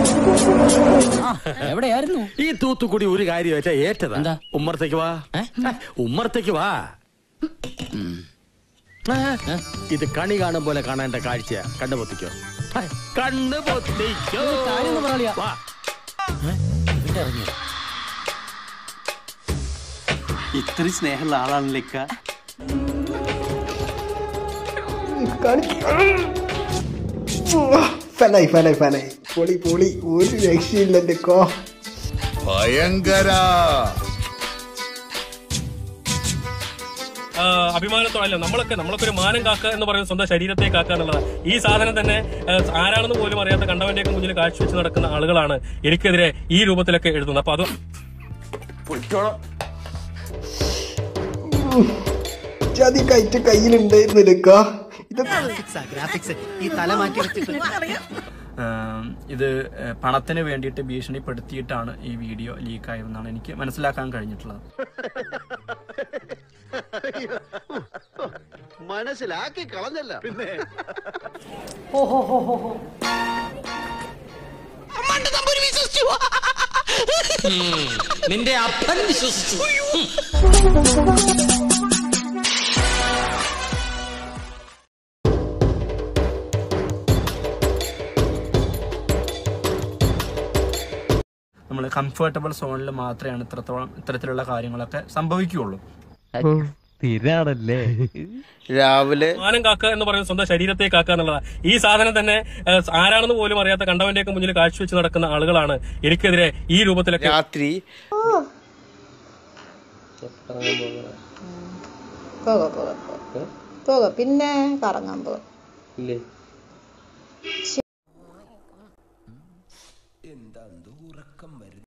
എവിടെയായിരുന്നു ഈ തൂത്തുക്കുടി ഒരു കാര്യമായിട്ടാ ഏറ്റതാ എന്താ? ഉമ്മറത്തേക്ക് വാ ഏ? ഏ, ഉമ്മറത്തേക്ക് വാ ഏ, ഇത് കണി കാണും പോലെ കാണേണ്ട കാഴ്ചയാ കണ്ണു പൊത്തിക്കോ ഏ, കണ്ണ് പൊത്തിക്കോ കാര്യം ഒന്ന് പറയലിയാ. വാ. ഇവിടെ ഇറങ്ങി ഇത്രയും സ്നേഹമുള്ള ആളാണല്ലേ ഇക്ക ഫനായി ഫനായി ഫനായി പൊളി പൊളി ഒരു രക്ഷയില്ല എന്റെ കോ ഭയങ്കര ആ, അഭിമാനത്തോടെ അല്ല നമ്മളൊക്കെ നമ്മളൊക്കെ ഒരു മാനം കാക്കുക എന്ന് പറയുന്നത് സ്വന്തം ശരീരത്തെ കാക്കുക എന്നുള്ളതാണ് ഈ സാധനം തന്നെ ആ, ആരാണെന്ന് പോലും അറിയാത്ത കണ്ടവന്റെയൊക്കെ മുന്നിൽ കാഴ്ചവെച്ച് നടക്കുന്ന ആളുകളാണ് എനിക്കെതിരെ ഈ രൂപത്തിലൊക്കെ എഴുതുന്നത് അപ്പൊ അത് ചതി കയറ്റ് കയ്യിലുണ്ടായിരുന്നു എടുക്ക ഇത് ഏം, ഇത് ഏഹ്, പണത്തിന് വേണ്ടിയിട്ട് ഭീഷണിപ്പെടുത്തിയിട്ടാണ് ഈ വീഡിയോ ലീക്കായതെന്നാണ് എനിക്ക് മനസ്സിലാക്കാൻ കഴിഞ്ഞിട്ടുള്ളത് മനസ്സിലാക്കി കളഞ്ഞല്ല പിന്നെ നിന്റെ അപ്പൻ വിശ്വസിച്ചു നമ്മൾ കംഫർട്ടബിൾ സോണിൽ മാത്രമാണ് ഇത്രത്തോളം ഇത്തരത്തിലുള്ള കാര്യങ്ങളൊക്കെ സംഭവിക്കുകയുള്ളൂ രാവിലെ മാനം കാക്കുക എന്ന് പറയുന്നത് സ്വന്തം ശരീരത്തെ കാക്കുക എന്നുള്ളതാണ് ഈ സാധനം തന്നെ ആ, ആരാണെന്ന് പോലും അറിയാത്ത കണ്ടവന്റെയൊക്കെ മുന്നിൽ കാഴ്ചവെച്ച് നടക്കുന്ന ആളുകളാണ് എനിക്കെതിരെ ഈ രൂപത്തിലൊക്കെ രാത്രി പോക പോക പോക പോക പിന്നെ കറങ്ങാൻ പോക